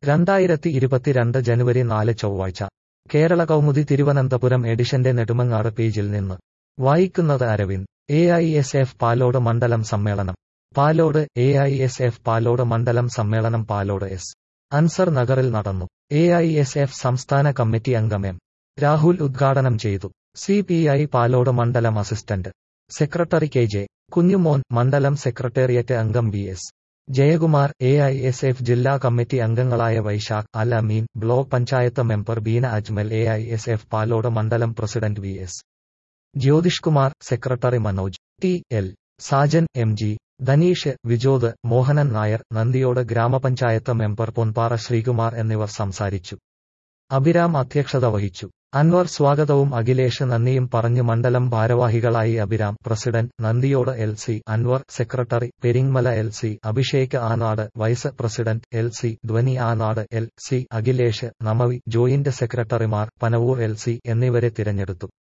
രണ്ടായിരത്തി ഇരുപത്തിരണ്ട് ജനുവരി നാല് ചൊവ്വാഴ്ച കേരള കൗമുദി തിരുവനന്തപുരം എഡിഷന്റെ നെടുമങ്ങാട് പേജിൽ നിന്ന് വായിക്കുന്നത് Aravind A I S F Palode മണ്ഡലം സമ്മേളനം Palode A I S F Palode മണ്ഡലം സമ്മേളനം പാലോട് എസ് അൻസർ നഗറിൽ നടന്നു എ ഐ എസ് എഫ് സംസ്ഥാന കമ്മിറ്റി അംഗം എം രാഹുൽ ഉദ്ഘാടനം ചെയ്തു സി പി ഐ പാലോട് മണ്ഡലം assistant secretary K J Kunjumon മണ്ഡലം സെക്രട്ടേറിയറ്റ് അംഗം V S Jayakumar A I S F ജില്ലാ കമ്മിറ്റി അംഗങ്ങളായ Vaisakh Al Ameen block panchayat member Beena Ajmal A I S F Palode മണ്ഡലം president V S Jyothish Kumar secretary Manoj T L Sajan M G Dhaneesh Vijod Mohanan Nair Nanniyode grama panchayat member Ponpara Sreekumar എന്നിവർ സംസാരിച്ചു അഭിരാം അധ്യക്ഷത വഹിച്ചു അൻവർ സ്വാഗതവും അഖിലേഷ് നന്ദിയും പറഞ്ഞു മണ്ഡലം ഭാരവാഹികളായി Abhiram president Nanniyode L C Anvar secretary Peringamala L C Abhishek Anad vice president L C Dhwani Anad L C Akhilesh നമവി ജോയിന്റ് സെക്രട്ടറിമാർ പനവൂർ എൽ സി എന്നിവരെ തിരഞ്ഞെടുത്തു